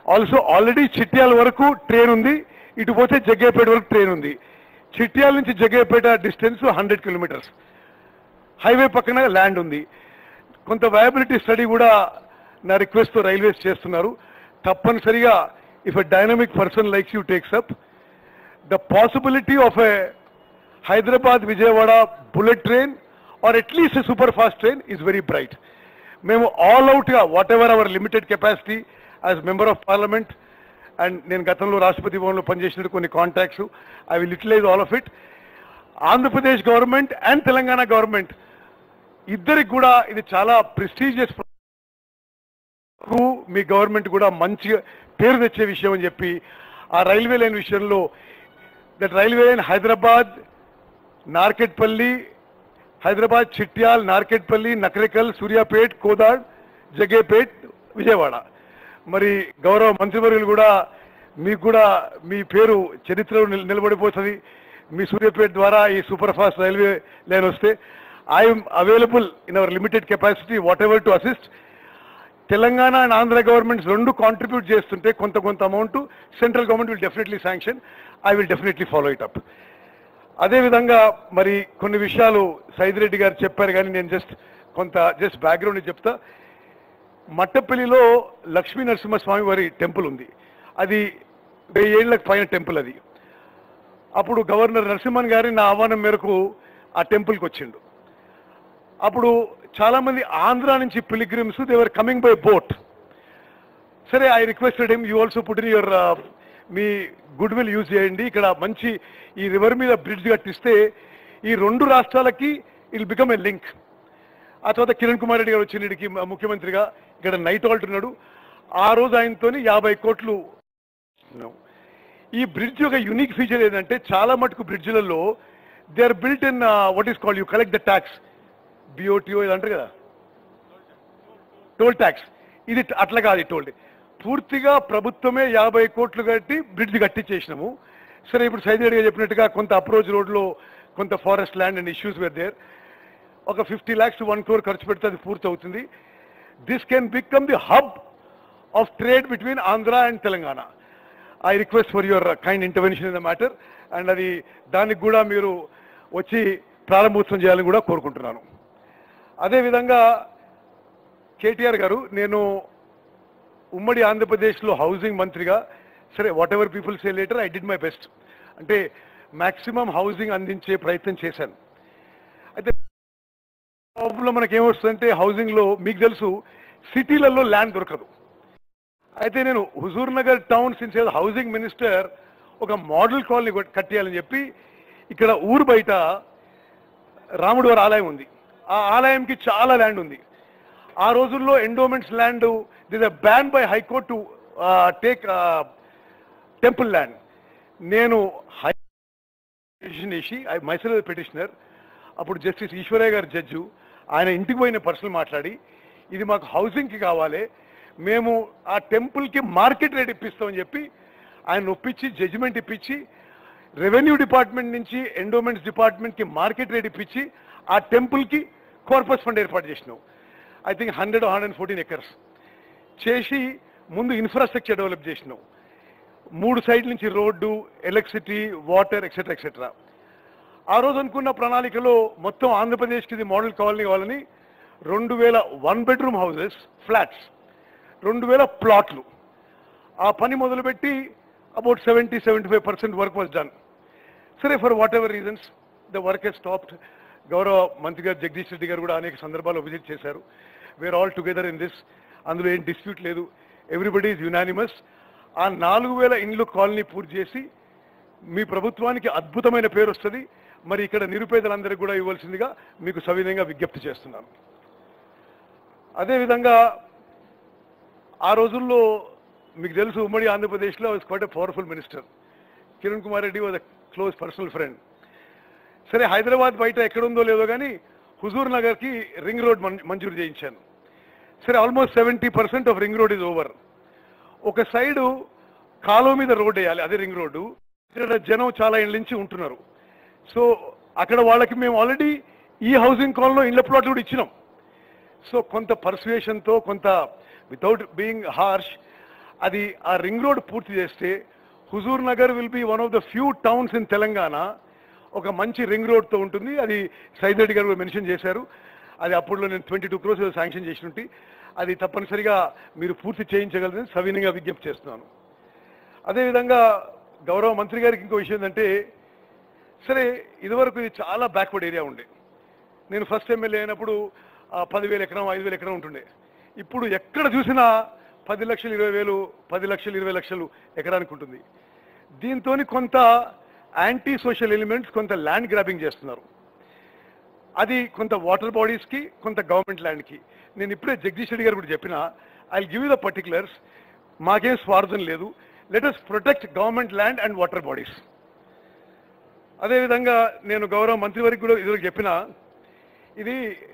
Also already Chityal వరకు train ఉంది ఇటు పోతే జగ్గేపేట వరకు ట్రైన్ ఉంది చిట్యాల నుంచి Jaggepeta distance hundred kilometres highway పక్కన ల్యాండ్ ఉంది కొంత వయబిలిటీ స్టడీ కూడా నా రిక్వెస్ట్తో రైల్వేస్ చేస్తున్నారు తప్పనిసరిగా if a dynamic person likes you takes up the possibility of a Hyderabad Vijayawada bullet train or at least a super fast train is very bright మేము all అవుట్గా whatever our limited capacity as member of parliament and నేను గతంలో రాష్ట్రపతి భవన్లో పనిచేసిన కొన్ని contacts I will utilize all of it Andhra Pradesh government and Telangana government ఇద్దరికి కూడా ఇది చాలా ప్రెస్టీజియస్ మీ గవర్నమెంట్ కూడా మంచి పేరు తెచ్చే విషయం అని చెప్పి ఆ రైల్వే లైన్ విషయంలో that railway line Hyderabad Narketpally Hyderabad Chityal Narketpally Nakrekal Suryapet Kodad Jaggepet Vijayawada మరి గౌరవ మంత్రివర్యులు కూడా మీకు కూడా మీ పేరు చరిత్రలో నిల- నిలబడిపోతుంది మీ సూర్యాపేట ద్వారా ఈ సూపర్ ఫాస్ట్ రైల్వే లైన్ వస్తే I'm available in our limited capacity whatever to assist Telangana and Andhra governments రెండు కాంట్రిబ్యూట్ చేస్తుంటే కొంత కొంత amount central government will definitely sanction I will definitely follow it up అదేవిధంగా మరి కొన్ని విషయాలు సైదిరెడ్డి గారు చెప్పారు కానీ నేను జస్ట్ కొంత జస్ట్ బ్యాక్గ్రౌండ్ చెప్తా మట్టపల్లిలో లక్ష్మీ నరసింహస్వామి వారి టెంపుల్ ఉంది అది వెయ్యేళ్లకు పైన టెంపుల్ అది అప్పుడు గవర్నర్ నరసింహన్ గారి నా ఆహ్వానం మేరకు ఆ టెంపుల్కి వచ్చిండు అప్పుడు చాలా మంది ఆంధ్ర నుంచి pilgrims they're coming by boat సరే I requested him you also put in your మీ గుడ్ విల్ యూజ్ చేయండి ఇక్కడ మంచి ఈ రివర్ మీద బ్రిడ్జ్ కట్టిస్తే ఈ రెండు రాష్ట్రాలకి ఇల్ బికమ్ ఏ లింక్ ఆ తర్వాత కిరణ్ కుమార్ రెడ్డి గారు వచ్చిన ఇక్కడికి ముఖ్యమంత్రిగా ఇక్కడ నైట్ హాల్ట్ ఉన్నాడు ఆ రోజు ఆయనతోని యాభై కోట్లు ఉన్నాం. ఈ బ్రిడ్జ్ యొక్క యూనిక్ ఫీచర్ ఏంటంటే చాలా మటుకు బ్రిడ్జ్లలో they are built in what is called you collect the tax బిఓటిఓ ఇది అంటారు కదా టోల్ ట్యాక్స్ ఇది అట్లా కాదు టోల్ పూర్తిగా ప్రభుత్వమే యాభై కోట్లు కట్టి బ్రిడ్జ్ కట్టించేసినాము సరే ఇప్పుడు సైదిరెడ్డి గారు చెప్పినట్టుగా కొంత అప్రోచ్ రోడ్లో కొంత forest land and issues where there ఒక ఫిఫ్టీ ల్యాక్స్ వన్ క్రోర్ ఖర్చు పెడితే అది పూర్తి అవుతుంది this can become the hub of trade between Andhra and Telangana I request for your kind intervention in the matter and అది దానికి కూడా మీరు వచ్చి ప్రారంభోత్సవం చేయాలని కూడా కోరుకుంటున్నాను అదేవిధంగా కేటీఆర్ గారు నేను ఉమ్మడి ఆంధ్రప్రదేశ్లో హౌసింగ్ మంత్రిగా సరే whatever people say later I did my best అంటే మాక్సిమం హౌసింగ్ అందించే ప్రయత్నం చేశాను అయితే ప్రాబ్లం మనకి ఏమొస్తుందంటే హౌసింగ్లో మీకు తెలుసు సిటీలలో ల్యాండ్ దొరకదు అయితే నేను Huzur Nagar town since housing minister ఒక మోడల్ కాలనీ కట్టేయాలని చెప్పి ఇక్కడ ఊరు బయట రాముడు వారి ఆలయం ఉంది ఆ ఆలయంకి చాలా ల్యాండ్ ఉంది ఆ రోజుల్లో endowments land this a ban by high court to take temple land నేను హై పిటిషన్ వేసి ఐ మైసెల్ పిటిషనర్ అప్పుడు జస్టిస్ ఈశ్వరయ్య గారు జడ్జు ఆయన ఇంటికి పోయిన పర్సనల్ మాట్లాడి ఇది మాకు హౌసింగ్కి కావాలి మేము ఆ టెంపుల్కి మార్కెట్ రేట్ ఇప్పిస్తామని చెప్పి ఆయన ఒప్పించి జడ్జిమెంట్ ఇప్పించి రెవెన్యూ డిపార్ట్మెంట్ నుంచి ఎండోమెంట్స్ డిపార్ట్మెంట్కి మార్కెట్ రేట్ ఇప్పించి ఆ టెంపుల్కి కార్పస్ ఫండ్ ఏర్పాటు చేసినాం I think hundred hundred fourteen acres చేసి ముందు ఇన్ఫ్రాస్ట్రక్చర్ డెవలప్ చేసినాం మూడు సైడ్ల నుంచి road electricity water etcetera etcetera ఆ రోజు అనుకున్న ప్రణాళికలో మొత్తం ఆంధ్రప్రదేశ్కి ఇది మోడల్ కాలనీ కావాలని రెండు వేల వన్ బెడ్రూమ్ హౌసెస్ ఫ్లాట్స్ రెండు వేల ప్లాట్లు ఆ పని మొదలుపెట్టి about seventy seventy five percent work was done సరే for whatever reasons the work has stopped గౌరవ మంత్రి గారు జగదీష్ రెడ్డి గారు కూడా అనేక సందర్భాల్లో విజిట్ చేశారు were all together in this అందులో ఏం డిస్ప్యూట్ లేదు ఎవ్రీబడి ఈజ్ యునానిమస్ ఆ నాలుగు వేల ఇండ్లు కాలనీ పూర్తి చేసి మీ ప్రభుత్వానికి అద్భుతమైన పేరు వస్తుంది మరి ఇక్కడ నిరుపేదలందరికీ కూడా ఇవ్వాల్సిందిగా మీకు సవినయంగా విజ్ఞప్తి చేస్తున్నాను అదేవిధంగా ఆ రోజుల్లో మీకు తెలుసు ఉమ్మడి ఆంధ్రప్రదేశ్లో was quite a powerful minister Kiran Kumar Reddy was a close personal friend సరే హైదరాబాద్ బయట ఎక్కడుందో లేదో కానీ హుజూర్ నగర్కి రింగ్ రోడ్ మం- మంజూరు చేయించాను సరే almost seventy percent of ring road is over ఒక సైడు కాలువ మీద రోడ్ వేయాలి అదే రింగ్ రోడ్డు ఇక్కడ జనం చాలా ఇళ్ళ నుంచి ఉంటున్నారు సో అక్కడ వాళ్ళకి మేము ఆల్రెడీ ఈ హౌసింగ్ కాలనీలో ఇళ్ల ప్లాట్లు కూడా ఇచ్చినాం సో కొంత పర్సువేషన్తో కొంత వితౌట్ బీయింగ్ హార్ష్ అది ఆ రింగ్ రోడ్ పూర్తి చేస్తే Huzur Nagar will be one of the few towns in Telangana ఒక మంచి రింగ్ రోడ్తో ఉంటుంది అది సైద్ రెడ్డి గారు కూడా మెన్షన్ చేశారు అది అప్పుడులో నేను ట్వంటీ టూ క్రోస్ శాంక్షన్ చేసినట్టు అది తప్పనిసరిగా మీరు పూర్తి చేయించగలరని సవినీయంగా విజ్ఞప్తి చేస్తున్నాను అదేవిధంగా గౌరవ మంత్రి గారికి ఇంకో విషయం ఏంటంటే సరే ఇదివరకు ఇది చాలా బ్యాక్వర్డ్ ఏరియా ఉండే నేను ఫస్ట్ ఎమ్మెల్యే అయినప్పుడు ఆ, పదివేల ఎకరం ఐదు వేల ఎకరం ఉంటుండే ఇప్పుడు ఎక్కడ చూసినా పది లక్షలు ఇరవై వేలు పది లక్షలు ఇరవై లక్షలు ఎకరానికి ఉంటుంది దీంతో కొంత యాంటీ సోషల్ ఎలిమెంట్స్ కొంత ల్యాండ్ గ్రాబింగ్ చేస్తున్నారు అది కొంత వాటర్ బాడీస్కి కొంత గవర్నమెంట్ ల్యాండ్కి నేను ఇప్పుడే జగదీష్ రెడ్డి గారు కూడా చెప్పిన ఐ గివ్ ద పర్టికులర్స్ మాకేం స్వార్థం లేదు let us protect government land and water bodies అదేవిధంగా నేను గౌరవ మంత్రివర్గ కూడా ఇదివరకు చెప్పిన ఇది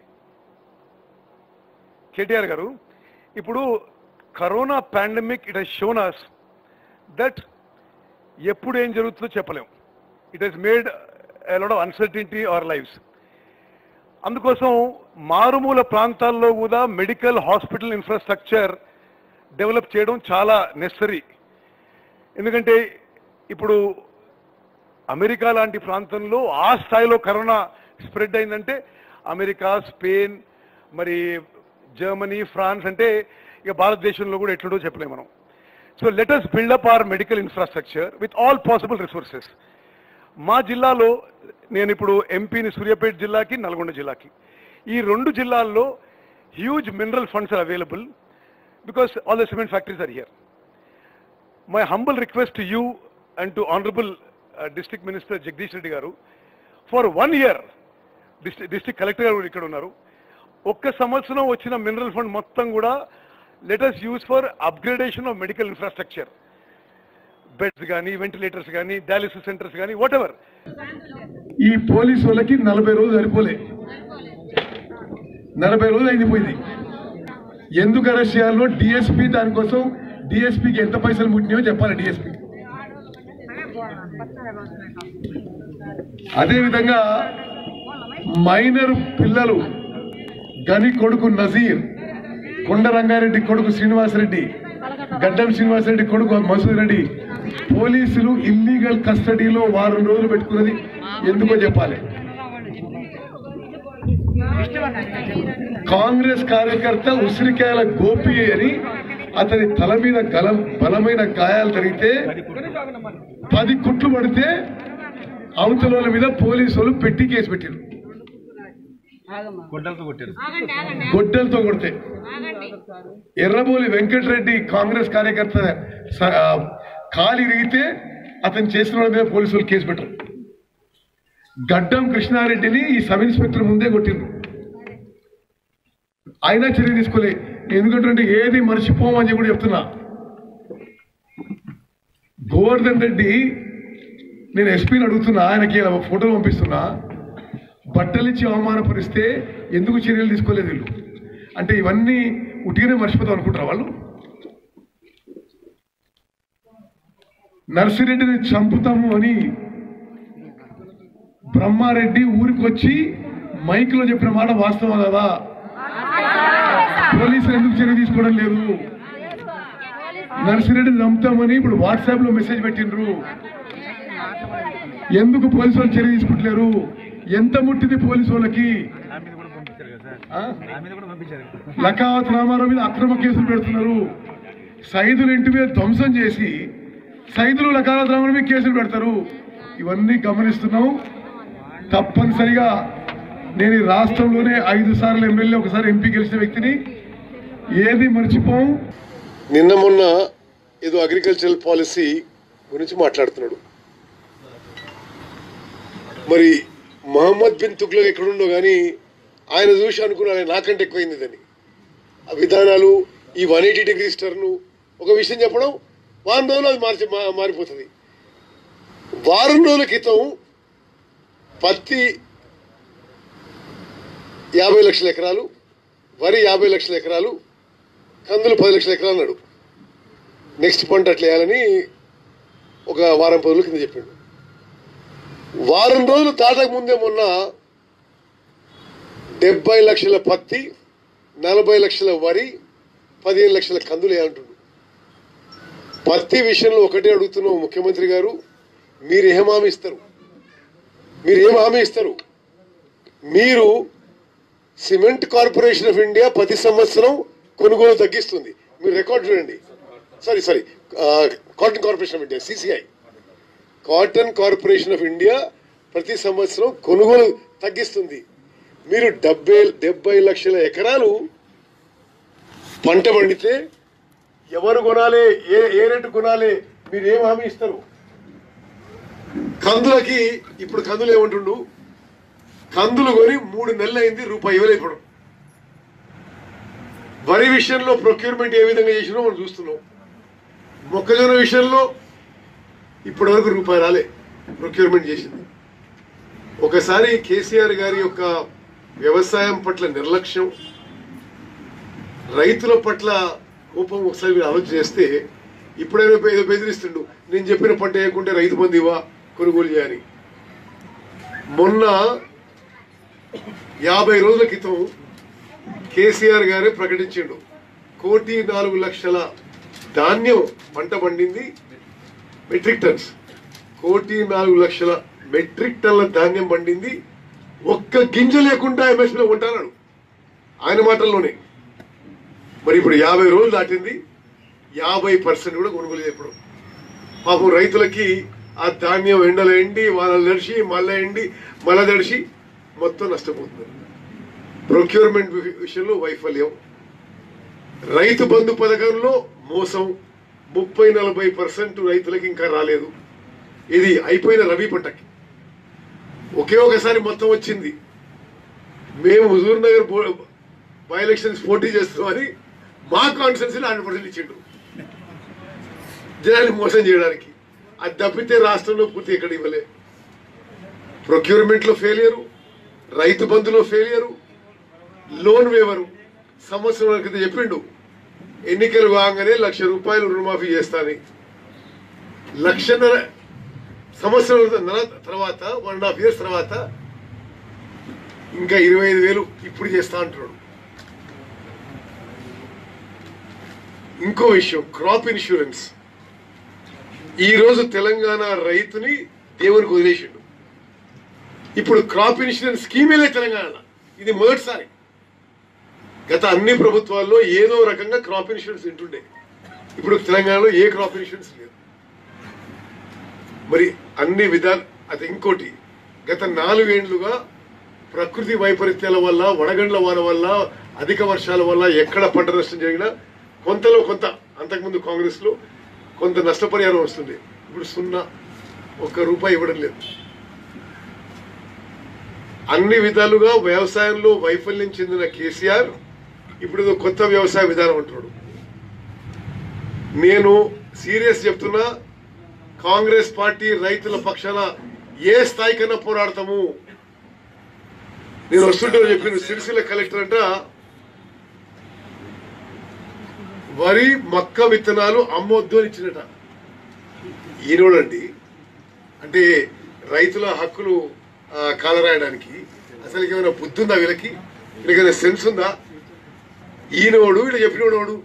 కేటీఆర్ గారు ఇప్పుడు corona pandemic it has shown us that ఎప్పుడు ఏం జరుగుతుందో చెప్పలేం it has made lot of uncertainty our lives అందుకోసం మారుమూల ప్రాంతాల్లో కూడా మెడికల్ హాస్పిటల్ ఇన్ఫ్రాస్ట్రక్చర్ డెవలప్ చేయడం చాలా నెసరీ ఎందుకంటే ఇప్పుడు అమెరికా లాంటి ప్రాంతంలో ఆ స్థాయిలో కరోనా స్ప్రెడ్ అయిందంటే అమెరికా స్పెయిన్ మరి జర్మనీ ఫ్రాన్స్ అంటే ఇక భారతదేశంలో కూడా ఎట్లుండో చెప్పలేము మనం so let us build up our medical infrastructure with all possible resources మా జిల్లాలో నేను ఇప్పుడు ఎంపీని సూర్యాపేట జిల్లాకి నల్గొండ జిల్లాకి ఈ రెండు జిల్లాల్లో huge mineral funds are available because all the cement factories are here my humble request you and to honourable district minister Jagadish Reddy గారు for one year district district collector గారు కూడా ఇక్కడ ఉన్నారు ఒక్క సంవత్సరం వచ్చిన మినరల్ ఫండ్ మొత్తం కూడా let us use for upgradation of medical infrastructure beds కానీ వెంటిలేటర్స్ కానీ డయాలిసిస్ సెంటర్స్ కానీ వాట్ ఎవర్ ఈ పోలీసు వాళ్ళకి నలభై రోజులు సరిపోలే నలభై రోజులు అయిపోయింది ఎందుకు అరెస్ట్ చేయాలో డిఎస్పీ దానికోసం డిఎస్పీకి ఎంత పైసలు ముట్టినాయో చెప్పాలి డిఎస్పీ అదేవిధంగా మైనర్ పిల్లలు గని కొడుకు నజీర్ కొండ రంగారెడ్డి కొడుకు శ్రీనివాసరెడ్డి గడ్డం శ్రీనివాసరెడ్డి కొడుకు మసూద్ రెడ్డి పోలీసులు ఇల్లీగల్ కస్టడీలో వారం రోజులు పెట్టుకున్నది ఎందుకో చెప్పాలి కాంగ్రెస్ కార్యకర్త ఉసిరికాయల గోపి అని అతని తల మీద గలం బలమైన గాయాలు జరిగితే పది కుట్లు పడితే అవతల మీద పోలీసు వాళ్ళు పెట్టి కేసు పెట్టారు గొడ్డలతో కొడితే ఎర్రబోలి వెంకటరెడ్డి కాంగ్రెస్ కార్యకర్త స- ఆ, కాలు ఇరిగితే అతను చేసిన వాళ్ళ మీద పోలీసులు కేసు పెట్టరు గడ్డం కృష్ణారెడ్డిని ఈ సబ్ ఇన్స్పెక్టర్ ముందే కొట్టిండ్రు అయినా చర్య తీసుకోలే ఎందుకంటే ఏది మర్చిపోమని చెప్పి కూడా చెప్తున్నా గోవర్ధన్ రెడ్డి నేను ఎస్పీని అడుగుతున్నా ఆయనకి ఇలా ఫోటోలు పంపిస్తున్నా బట్టలు ఇచ్చి అవమానపరిస్తే ఎందుకు చర్యలు తీసుకోలేదు వీళ్ళు అంటే ఇవన్నీ ఉట్టిగానే మర్చిపోతాం అనుకుంటారా వాళ్ళు నర్సిరెడ్డిని చంపుతాము అని బ్రహ్మారెడ్డి ఊరికి వచ్చి మైక్లో చెప్పిన మాట వాస్తవం కదా పోలీసులు ఎందుకు చర్య తీసుకోవడం లేదు నర్సిరెడ్డిని చంపుతామని ఇప్పుడు వాట్సాప్ లో మెసేజ్ పెట్టిండ్రు ఎందుకు పోలీసు వాళ్ళు చర్య తీసుకుంటలేరు ఎంత ముట్టింది పోలీసు వాళ్ళకి ఆ? లకావత్ రామారావు మీద అక్రమ కేసులు పెడుతున్నారు సైదులు ఇంటి మీద ధ్వంసం చేసి సైదులు లకావత్ రామారావు మీద కేసులు పెడతారు ఇవన్నీ గమనిస్తున్నాం తప్పనిసరిగా నేను ఈ రాష్ట్రంలోనే ఐదు సార్లు ఎమ్మెల్యే ఒకసారి ఎంపీ గెలిచిన వ్యక్తిని ఏది మర్చిపోం నిన్న మొన్న ఏదో అగ్రికల్చరల్ పాలసీ గురించి మాట్లాడుతున్నాడు మరి మహమ్మద్ బిన్ తుగ్లక్ ఎక్కడుండో కానీ ఆయన చూసి అనుకున్నాను ఆయన నాకంటే ఎక్కువైంది అని ఆ విధానాలు ఈ వన్ ఎయిటీ డిగ్రీ స్టర్ను ఒక విషయం చెప్పడం వారం రోజులు అది మార్చి మా- మారిపోతుంది వారం రోజుల క్రితం పత్తి యాభై లక్షల ఎకరాలు వరి యాభై లక్షల ఎకరాలు కందులు పది లక్షల ఎకరాలు అన్నాడు నెక్స్ట్ పంట అట్లా వేయాలని ఒక వారం పది రోజుల కింద చెప్పిండు వారం రోజులు దాటక ముందే మొన్న డెబ్బై లక్షల పత్తి నలభై లక్షల వరి పదిహేను లక్షల కందులు వేయాలంటుండు పత్తి విషయంలో ఒకటే అడుగుతున్నాం ముఖ్యమంత్రి గారు మీరు ఏం హామీ ఇస్తారు మీరు ఏం హామీ ఇస్తారు మీరు సిమెంట్ కార్పొరేషన్ ఆఫ్ ఇండియా ప్రతి సంవత్సరం కొనుగోలు తగ్గిస్తుంది మీరు రికార్డ్ చూడండి sorry sorry cotton corporation of India CCI cotton corporation of India ప్రతి సంవత్సరం కొనుగోలు తగ్గిస్తుంది మీరు డెబ్బై డెబ్బై లక్షల ఎకరాలు పంట పండితే ఎవరు కొనాలి ఏ ఏ రేటు కొనాలి మీరు ఏం హామీ ఇస్తారు కందులకి ఇప్పుడు కందులు ఏమంటుండు కందులు కొని మూడు నెలలు అయింది రూపాయి ఇవ్వలేదు ఇప్పుడు వరి విషయంలో ప్రొక్యూర్మెంట్ ఏ విధంగా చేసినో మనం చూస్తున్నాం మొక్కజొన్న విషయంలో ఇప్పటి వరకు రూపాయి రాలే ప్రొక్యూర్మెంట్ చేసింది ఒకసారి కేసీఆర్ గారి యొక్క వ్యవసాయం పట్ల నిర్లక్ష్యం రైతుల పట్ల కోపం ఒకసారి మీరు ఆలోచన చేస్తే ఇప్పుడైనా ఏదో బెదిరిస్తుండు నేను చెప్పిన పంట వేయకుంటే రైతు బంధు ఇవ్వ కొనుగోలు చేయని మొన్న యాభై రోజుల క్రితం కేసీఆర్ గారే ప్రకటించిండు కోటి నాలుగు లక్షల ధాన్యం పంట పండింది మెట్రిక్ టన్స్ కోటి నాలుగు లక్షల మెట్రిక్ టన్ల ధాన్యం పండింది ఒక్క గింజ లేకుండా ఎంఎస్పీలో ఉంటానన్నాడు ఆయన మాటల్లోనే మరి ఇప్పుడు యాభై రోజులు దాటింది యాభై పర్సెంట్ కూడా కొనుగోలు చేయడం పాపం రైతులకి ఆ ధాన్యం ఎండలు ఎండి వాళ్ళ దడిచి మళ్ళా ఎండి మళ్ళా దడిచి మొత్తం నష్టపోతున్నారు ప్రొక్యూర్మెంట్ విషయంలో వైఫల్యం రైతు బంధు పథకంలో మోసం ముప్పై నలభై పర్సెంట్ రైతులకు ఇంకా రాలేదు ఇది అయిపోయిన రబీ పంటకి ఒకే ఒకసారి మొత్తం వచ్చింది మేము హుజూర్ నగర్ బో- బై ఎలక్షన్స్ పోటీ చేస్తున్నామని మా కాన్స్టెన్సీలో హండ్రెడ్ పర్సెంట్ ఇచ్చిండు జనాన్ని మోసం చేయడానికి అది తప్పితే రాష్ట్రంలో పూర్తి ఎక్కడ ఇవ్వలే ప్రొక్యూర్మెంట్ లో ఫెయిలియరు రైతు బంధులో ఫెయిలియరు లోన్ వేవరు సంవత్సరం క్రితం చెప్పిండు ఎన్నికలు కాగానే లక్ష రూపాయలు రుణమాఫీ చేస్తాని లక్షన్నర సంవత్సరం తర్వాత వన్ అండ్ హాఫ్ ఇయర్స్ తర్వాత ఇంకా ఇరవై ఐదు వేలు ఇప్పుడు చేస్తా అంటున్నాడు ఇంకో విషయం క్రాప్ ఇన్సూరెన్స్ ఈ రోజు తెలంగాణ రైతుని దేవునికి వదిలేసిండు ఇప్పుడు క్రాప్ ఇన్సూరెన్స్ స్కీమే లేదు తెలంగాణలో ఇది మొదటిసారి గత అన్ని ప్రభుత్వాల్లో ఏదో రకంగా క్రాప్ ఇన్సూరెన్స్ ఉంటుండే ఇప్పుడు తెలంగాణలో ఏ క్రాప్ ఇన్సూరెన్స్ లేదు మరి అన్ని విధాలు అది ఇంకోటి గత నాలుగేండ్లుగా ప్రకృతి వైపరీత్యాల వల్ల వడగండ్ల వాన వల్ల అధిక వర్షాల వల్ల ఎక్కడ పంట నష్టం జరిగినా కొంతలో కొంత అంతకుముందు కాంగ్రెస్ లో కొంత నష్టపరిహారం వస్తుంది ఇప్పుడు సున్నా ఒక్క రూపాయి ఇవ్వడం లేదు అన్ని విధాలుగా వ్యవసాయంలో వైఫల్యం చెందిన కేసీఆర్ ఇప్పుడు ఏదో కొత్త వ్యవసాయ విధానం అంటున్నాడు నేను సీరియస్ చెప్తున్నా కాంగ్రెస్ పార్టీ రైతుల పక్షాన ఏ స్థాయికన్నా పోరాడతాము నేను వస్తుంటే చెప్పిన సిరిసిల్ల కలెక్టర్ అంట వరి మక్క విత్తనాలు అమ్మొద్దు అని ఇచ్చినట ఈరోడండి అంటే రైతుల హక్కులు ఆ, కాలరాయడానికి అసలు ఏమైనా బుద్ధి ఉందా వీళ్ళకి వీళ్ళకి సెన్స్ ఉందా ఈయనోడు వీళ్ళు చెప్పినోడు ఎవడు?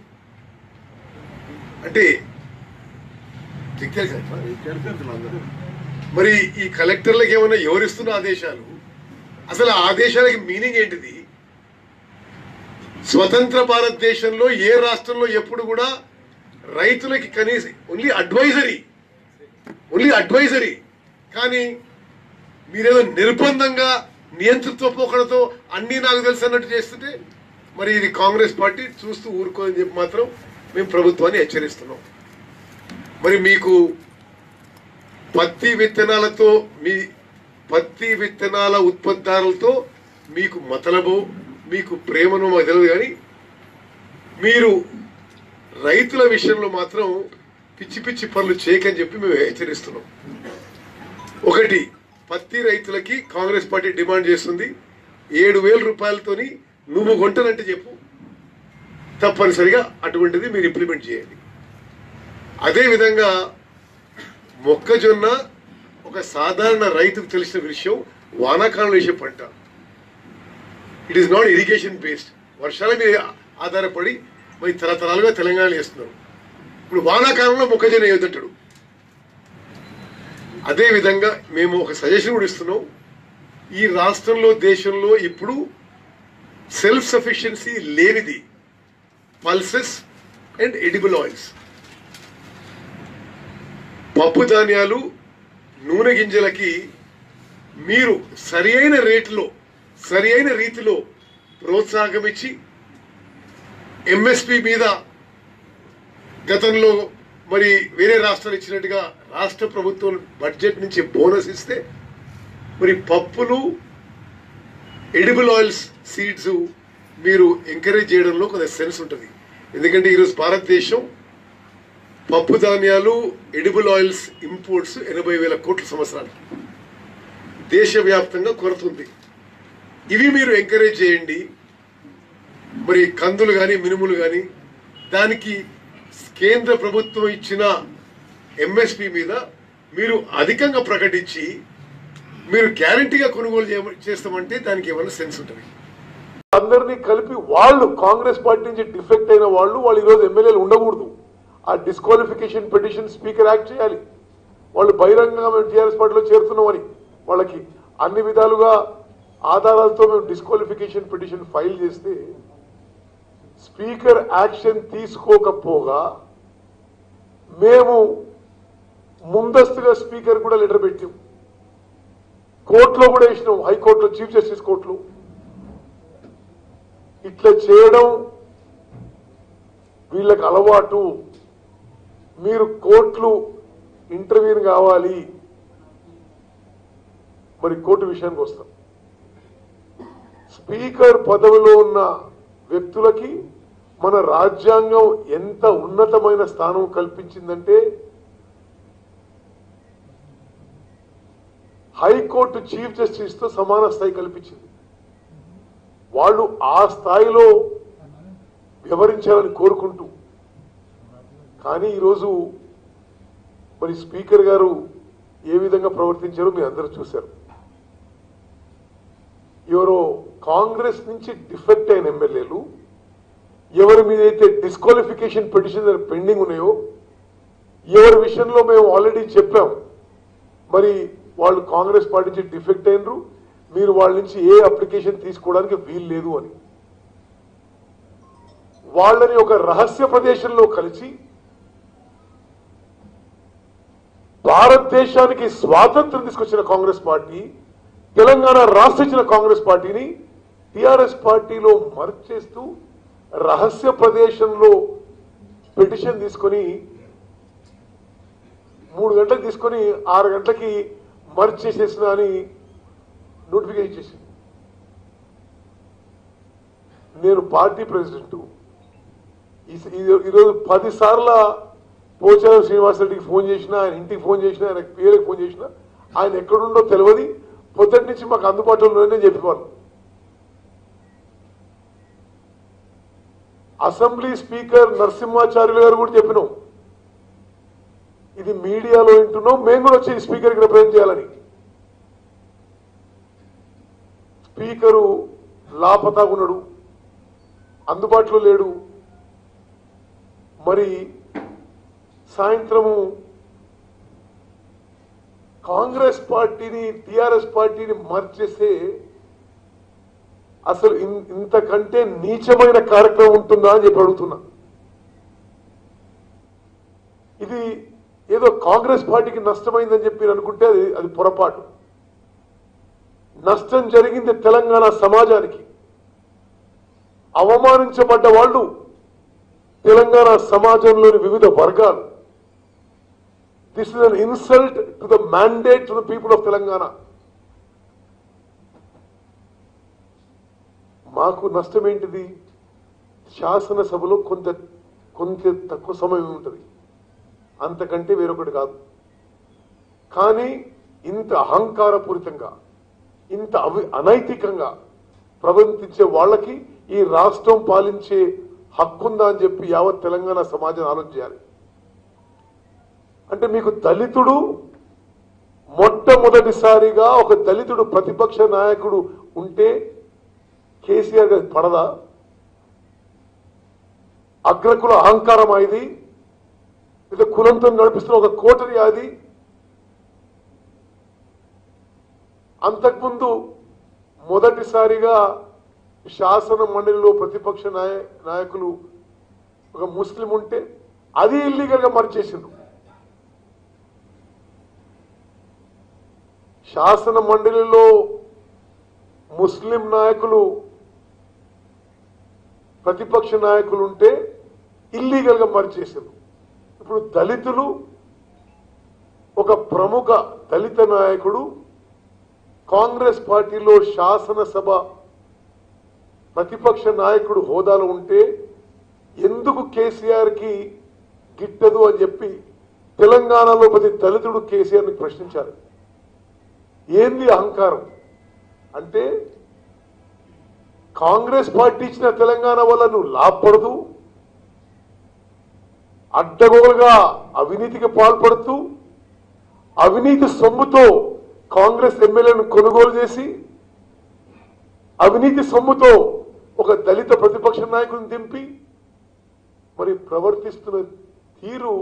అంటే దిక్కారు కదా. మరి ఈ కలెక్టర్లకు ఏమైనా ఎవరిస్తున్న ఆదేశాలు అసలు ఆ ఆదేశాలకి మీనింగ్ ఏంటిది స్వతంత్ర భారతదేశంలో ఏ రాష్ట్రంలో ఎప్పుడు కూడా రైతులకి కనీసం ఓన్లీ అడ్వైజరీ ఓన్లీ అడ్వైజరీ కానీ మీరేదో నిర్బంధంగా నియంతృత్వ పోకడతో అన్ని నాకు తెలుసు అన్నట్టు చేస్తుంటే మరి ఇది కాంగ్రెస్ పార్టీ చూస్తూ ఊరుకోని చెప్పి మాత్రం మేము ప్రభుత్వాన్ని హెచ్చరిస్తున్నాం మరి మీకు పత్తి విత్తనాలతో మీ పత్తి విత్తనాల ఉత్పత్తిదారులతో మీకు మతలబో మీకు ప్రేమను మాకు తెలియదు కానీ మీరు రైతుల విషయంలో మాత్రం పిచ్చి పిచ్చి పనులు చేయకని చెప్పి మేము హెచ్చరిస్తున్నాం ఒకటి పత్తి రైతులకి కాంగ్రెస్ పార్టీ డిమాండ్ చేస్తుంది ఏడు వేల రూపాయలతోని నువ్వు కొంటనంటే చెప్పు తప్పనిసరిగా అటువంటిది మీరు ఇంప్లిమెంట్ చేయండి అదే విధంగా మొక్కజొన్న ఒక సాధారణ రైతుకు తెలిసిన విషయం వానాకాలంలో వేసే పంట it is not irrigation based వర్షాల మీద ఆధారపడి మరి తరతరాలుగా తెలంగాణ వేస్తున్నారు ఇప్పుడు వానాకాలంలో మొక్కజొన్న వేయొద్దంటాడు అదే విధంగా మేము ఒక సజెషన్ కూడా ఇస్తున్నాం ఈ రాష్ట్రంలో దేశంలో ఇప్పుడు సెల్ఫ్ సఫిషియన్సీ లేనిది పల్సెస్ అండ్ ఎడిబుల్ ఆయిల్స్ పప్పు ధాన్యాలు నూనె గింజలకి మీరు సరి అయిన రేటులో సరి అయిన రీతిలో ప్రోత్సాహం ఇచ్చి ఎంఎస్పి మీద గతంలో మరి వేరే రాష్ట్రాలు ఇచ్చినట్టుగా రాష్ట్ర ప్రభుత్వం బడ్జెట్ నుంచి బోనస్ ఇస్తే మరి పప్పులు ఎడిబుల్ ఆయిల్స్ సీడ్స్ మీరు ఎంకరేజ్ చేయడంలో కొంత సెన్స్ ఉంటుంది ఎందుకంటే ఈరోజు భారతదేశం పప్పు ధాన్యాలు ఎడిబుల్ ఆయిల్స్ ఇంపోర్ట్స్ ఎనభై వేల కోట్ల సంవత్సరాలు దేశవ్యాప్తంగా కొరత ఉంది ఇవి మీరు ఎంకరేజ్ చేయండి మరి కందులు కానీ మినుములు కానీ దానికి కేంద్ర ప్రభుత్వం ఇచ్చిన ఎంఎస్పి మీద మీరు అధికంగా ప్రకటించి మీరు గ్యారంటీగా కొనుగోలు చేయ- చేస్తామంటే దానికి ఏమైనా సెన్స్ ఉంటుంది అందరినీ కలిపి వాళ్ళు కాంగ్రెస్ పార్టీ నుంచి డిఫెక్ట్ అయిన వాళ్ళు వాళ్ళు ఈరోజు ఎమ్మెల్యేలు ఉండకూడదు ఆ డిస్క్వాలిఫికేషన్ పిటిషన్ స్పీకర్ యాక్ట్ చేయాలి వాళ్ళు బహిరంగంగా మేము టీఆర్ఎస్ పార్టీలో చేరుతున్నామని వాళ్ళకి అన్ని విధాలుగా ఆధారాలతో మేము డిస్క్వాలిఫికేషన్ పిటిషన్ ఫైల్ చేస్తే స్పీకర్ యాక్షన్ తీసుకోకపోగా మేము ముందస్తుగా స్పీకర్ కూడా లెటర్ పెట్టాం కోర్టులో కూడా వేసినాం హైకోర్టులో చీఫ్ జస్టిస్ కోర్టులో ఇట్లా చేయడం వీళ్ళకి అలవాటు మీరు కోర్టులు ఇంటర్వ్యూన్ కావాలి మరి కోర్టు విషయానికి వస్తాం స్పీకర్ పదవిలో ఉన్న వ్యక్తులకి మన రాజ్యాంగం ఎంత ఉన్నతమైన స్థానం కల్పించిందంటే హైకోర్టు చీఫ్ జస్టిస్ తో సమాన స్థాయి కల్పించింది వాళ్ళు ఆ స్థాయిలో వ్యవహరించాలని కోరుకుంటూ కానీ ఈరోజు మరి స్పీకర్ గారు ఏ విధంగా ప్రవర్తించారో మీ అందరూ చూశారు ఎవరో కాంగ్రెస్ నుంచి డిఫెక్ట్ అయిన ఎమ్మెల్యేలు ఎవరి మీద అయితే డిస్క్వాలిఫికేషన్ పిటిషన్ పెండింగ్ ఉన్నాయో ఎవరి విషయంలో మేము ఆల్రెడీ చెప్పాం మరి వాళ్ళు కాంగ్రెస్ పార్టీ నుంచి డిఫెక్ట్ అయినరు మీరు వాళ్ళ నుంచి ఏ అప్లికేషన్ తీసుకోవడానికి వీలు లేదు అని వాళ్ళని ఒక రహస్య ప్రదేశంలో కలిసి భారతదేశానికి స్వాతంత్రం తీసుకొచ్చిన కాంగ్రెస్ పార్టీ తెలంగాణ రాష్ట్ర ఇచ్చిన కాంగ్రెస్ పార్టీని టిఆర్ఎస్ పార్టీలో మర్జ్ చేస్తూ రహస్య ప్రదేశంలో పిటిషన్ తీసుకొని మూడు గంటలకు తీసుకొని ఆరు గంటలకి మర్జ్ చేసేసిన అని నోటిఫికేషన్ చేసింది నేను పార్టీ ప్రెసిడెంట్ ఈరోజు పది సార్ల పోచారం శ్రీనివాసరెడ్డికి ఫోన్ చేసిన ఆయన ఇంటికి ఫోన్ చేసిన ఆయన పేరుకి ఫోన్ చేసిన ఆయన ఎక్కడుండో తెలియదు పొద్దుటి నుంచి మాకు అందుబాటులో ఉన్నాయని చెప్పేవాళ్ళు అసెంబ్లీ స్పీకర్ నరసింహాచార్యులు గారు కూడా చెప్పినాం ఇది మీడియాలో వింటున్నాం మేము కూడా వచ్చి స్పీకర్కి రిప్రజెంట్ చేయాలని స్పీకరు లాపతా ఉన్నాడు అందుబాటులో లేడు మరి సాయంత్రము కాంగ్రెస్ పార్టీని టిఆర్ఎస్ పార్టీని మర్చేస్తే అసలు ఇన్- ఇంతకంటే నీచమైన కార్యక్రమం ఉంటుందా అని చెప్పి అడుగుతున్నా ఇది ఏదో కాంగ్రెస్ పార్టీకి నష్టమైందని చెప్పి నేను అనుకుంటే అది అది పొరపాటు నష్టం జరిగింది తెలంగాణ సమాజానికి అవమానించబడ్డ వాళ్ళు తెలంగాణ సమాజంలోని వివిధ వర్గాలు this is an insult to the mandate to the people of Telangana మాకు నష్టం ఏంటిది శాసనసభలో కొంత కొంత తక్కువ సమయం ఉంటుంది అంతకంటే వేరొకటి కాదు కానీ ఇంత అహంకారపూరితంగా ఇంత అవి అనైతికంగా ప్రవర్తించే వాళ్ళకి ఈ రాష్ట్రం పాలించే హక్కుందా అని చెప్పి యావత్ తెలంగాణ సమాజం ఆలోచన చేయాలి అంటే మీకు దళితుడు మొట్టమొదటిసారిగా ఒక దళితుడు ప్రతిపక్ష నాయకుడు ఉంటే కేసీఆర్ గారి పడదా అగ్రకుల అహంకారం ఇది ఇది కులంతో నడిపిస్తున్న ఒక కోటరి అది అంతకుముందు మొదటిసారిగా శాసన మండలిలో ప్రతిపక్ష నాయ నాయకులు ఒక ముస్లిం ఉంటే అది ఇల్లీగల్ గా మర్చేసిండ్రు శాసన మండలిలో ముస్లిం నాయకులు ప్రతిపక్ష నాయకులు ఉంటే ఇల్లీగల్ గా మర్చేసారు ఇప్పుడు దళితులు ఒక ప్రముఖ దళిత నాయకుడు కాంగ్రెస్ పార్టీలో శాసనసభ ప్రతిపక్ష నాయకుడు హోదాలో ఉంటే ఎందుకు కేసీఆర్ కి గిట్టదు అని చెప్పి తెలంగాణలో ప్రతి దళితుడు కేసీఆర్ ని ప్రశ్నించారు ఏంది అహంకారం అంటే కాంగ్రెస్ పార్టీ ఇచ్చిన తెలంగాణ వల్ల నువ్వు లాభపడదు అడ్డగోలుగా అవినీతికి పాల్పడుతూ అవినీతి సొమ్ముతో కాంగ్రెస్ ఎమ్మెల్యేను కొనుగోలు చేసి అవినీతి సొమ్ముతో ఒక దళిత ప్రతిపక్ష నాయకుడిని దింపి మరి ప్రవర్తిస్తున్న తీరు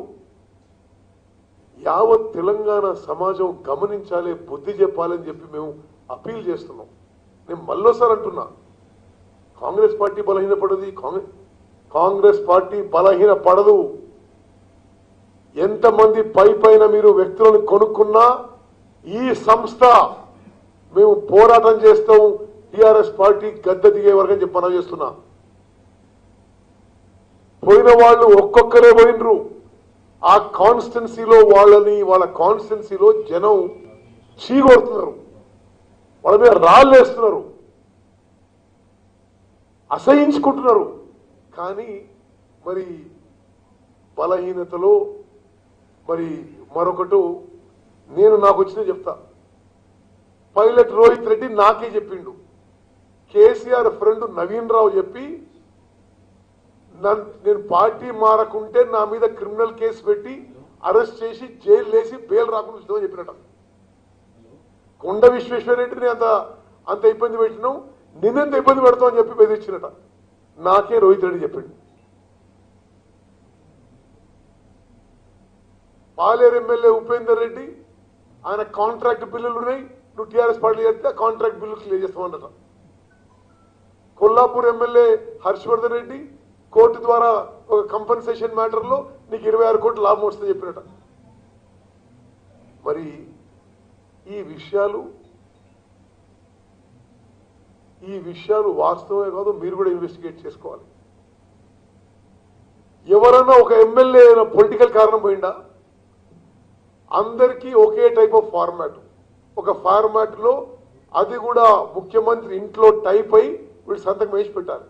యావత్ తెలంగాణ సమాజం గమనించాలి బుద్ధి చెప్పాలని చెప్పి మేము అపీల్ చేస్తున్నాం నేను మళ్ళోసారి అంటున్నా కాంగ్రెస్ పార్టీ బలహీనపడదు కాంగ్రెస్ కాంగ్రెస్ పార్టీ బలహీన పడదు ఎంతమంది పై పైన మీరు వ్యక్తులను కొనుక్కున్నా ఈ సంస్థ మేము పోరాటం చేస్తాం టిఆర్ఎస్ పార్టీ గద్దె దిగే వరకు అని చెప్పి మనం చేస్తున్నా పోయిన వాళ్ళు ఒక్కొక్కరే పోయినరు ఆ కాన్స్టెన్సీలో వాళ్ళని వాళ్ళ కాన్స్టెన్సీలో జనం చీగొడుతున్నారు వాళ్ళ మీద రాళ్ళు వేస్తున్నారు అసహించుకుంటున్నారు కానీ మరి బలహీనతలో మరి మరొకటి నేను నాకు వచ్చిన చెప్తా పైలట్ రోహిత్ రెడ్డి నాకే చెప్పిండు కేసీఆర్ ఫ్రెండ్ నవీన్ రావు చెప్పి నన్- నేను పార్టీ మారకుంటే నా మీద క్రిమినల్ కేసు పెట్టి అరెస్ట్ చేసి జైలు వేసి బెయిల్ రాకుండా ఉంచుతామని చెప్పినట్ట కొండ విశ్వేశ్వరరెడ్డిని అంత అంత ఇబ్బంది పెట్టినాం నిన్నెంత ఇబ్బంది పెడతామని చెప్పి బెదిరించినట నాకే రోహిత్ రెడ్డి చెప్పిండు పాలేరు ఎమ్మెల్యే ఉపేందర్ రెడ్డి ఆయన కాంట్రాక్ట్ బిల్లులు ఉన్నాయి నువ్వు టీఆర్ఎస్ పార్టీ చేస్తే ఆ కాంట్రాక్ట్ బిల్లు క్లియర్ చేస్తామన్నట కొల్లాపూర్ ఎమ్మెల్యే హర్షవర్ధన్ రెడ్డి కోర్టు ద్వారా ఒక కంపెన్సేషన్ మ్యాటర్ లో నీకు ఇరవై ఆరు కోట్లు లాభం వస్తుంది చెప్పినట మరి ఈ విషయాలు ఈ విషయాలు వాస్తవమే కాదు మీరు కూడా ఇన్వెస్టిగేట్ చేసుకోవాలి ఎవరన్నా ఒక ఎమ్మెల్యే పొలిటికల్ కారణం పోయిందా అందరికీ ఒకే టైప్ ఆఫ్ ఫార్మాట్ ఒక ఫార్మాట్ లో అది కూడా ముఖ్యమంత్రి ఇంట్లో టైప్ అయి వీళ్ళు సంతకం వేసి పెట్టాలి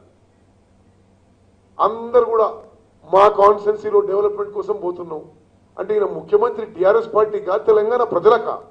అందరు కూడా మా కాన్స్టెన్సీలో డెవలప్మెంట్ కోసం పోతున్నాం అంటే ఈయన ముఖ్యమంత్రి టిఆర్ఎస్ పార్టీ కాదు తెలంగాణ ప్రజలకా